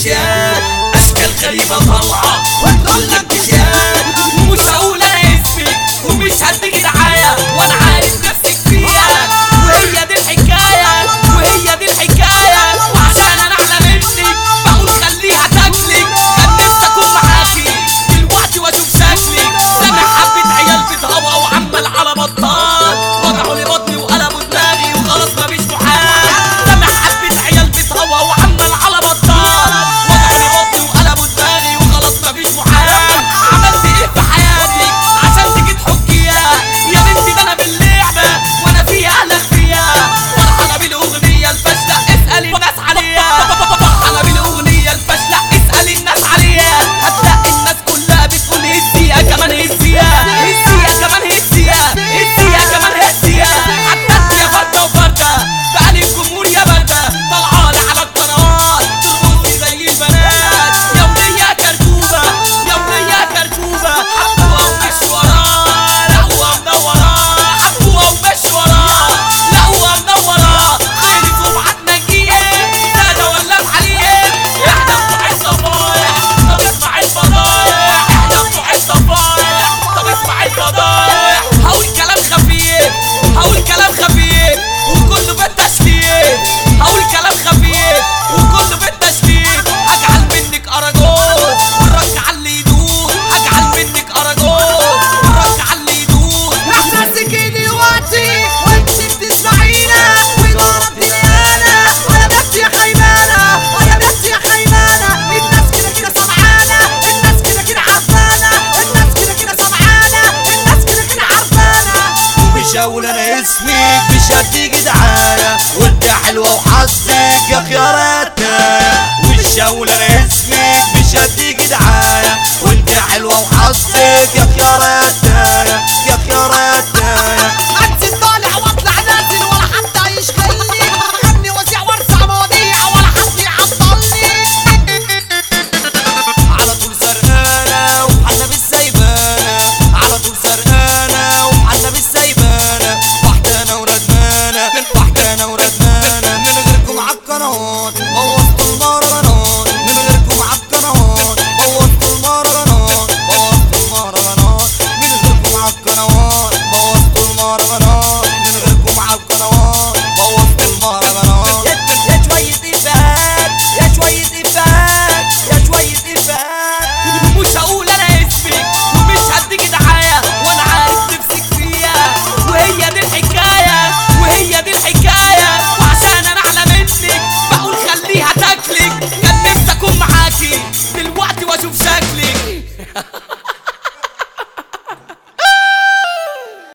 بشيان اشكال غريبة طالعة وتقول لك بشيان ومش هقول انا اسمك ومش هديك دعاية وانا عارف نفسك فيها وهي دي الحكاية وهي دي الحكاية وعشان انا اعلى منك بقول خليها تاكلك كان نفسي اكون معاكي دلوقتي واشوف شكلك سامع حبة عيال بتهوى وعمال على بطال وضعوا لي بطني وقلبوا دماغي وخلاص مفيش محال سامع حبة عيال بتهوى وعمال على بطال وضعوا لي بطني وقلبوا دماغي وخلاص مفيش محال عملت ايه في حياتك عشان تيجي تحكيها يا بنتي ده انا باللعبة وانا فيها اهلك فيها فرحانة بالاغنية الفاشلة اسأل الناس عليها فرحانة بالاغنية الفاشلة اسأل الناس عليها هتلاقي الناس كلها بتقول هزيها كمان هزيها هزيها كمان هزيها هزيها كمان هزيها حتى انت يا فردة وفردة بقالي الجمهور يا بردة طلعالي على القنوات ترقصي زي البنات يا ولية كركوبة يا ولية كركوبة حبوها ومش وراه لا هو منورة حبوها ومش وراه لا هو منورة خيري صبحك نجيب سادة ولا محليب احنا بتوع الصفايح طب اسمع الفضايح احنا بتوع الصفايح طب اسمع الفضايح هقول كلام خفيف هقول كلام خفيف وكله بالتشكيل هقول كلام خفيف وكله بالتشكيل هجعل منك اراجوز والرك على اللي يدور هجعل منك اراجوز والرك على اللي يدور احساسك دلوقتي وانت بتسمعينا وضرب دنيانا ويا بنت يا خيبانة ويا بنت يا خيبانة الناس كده كده سمعانة الناس كده كده عارفانة الناس كده كده سمعانة الناس كده كده عارفانة ومش هقول انا اسمك مش هديك دعاية وانت حلوة وحظك يا خياراتنا ومش هقول انا اسمك مش هديك دعاية وانت حلوة وحظك يا خياراتنا يا خياراتنا انزل طالع واطلع نازل ولا حد هيشغلني غني واسع وارفع مواضيع ولا حد يعطلني على طول سرقانة وحنا بالسايبانة على طول سرقانة وحنا بالسايبانة وحدانة وندمانة وحدانة وندمانة من غيركم عالقنوات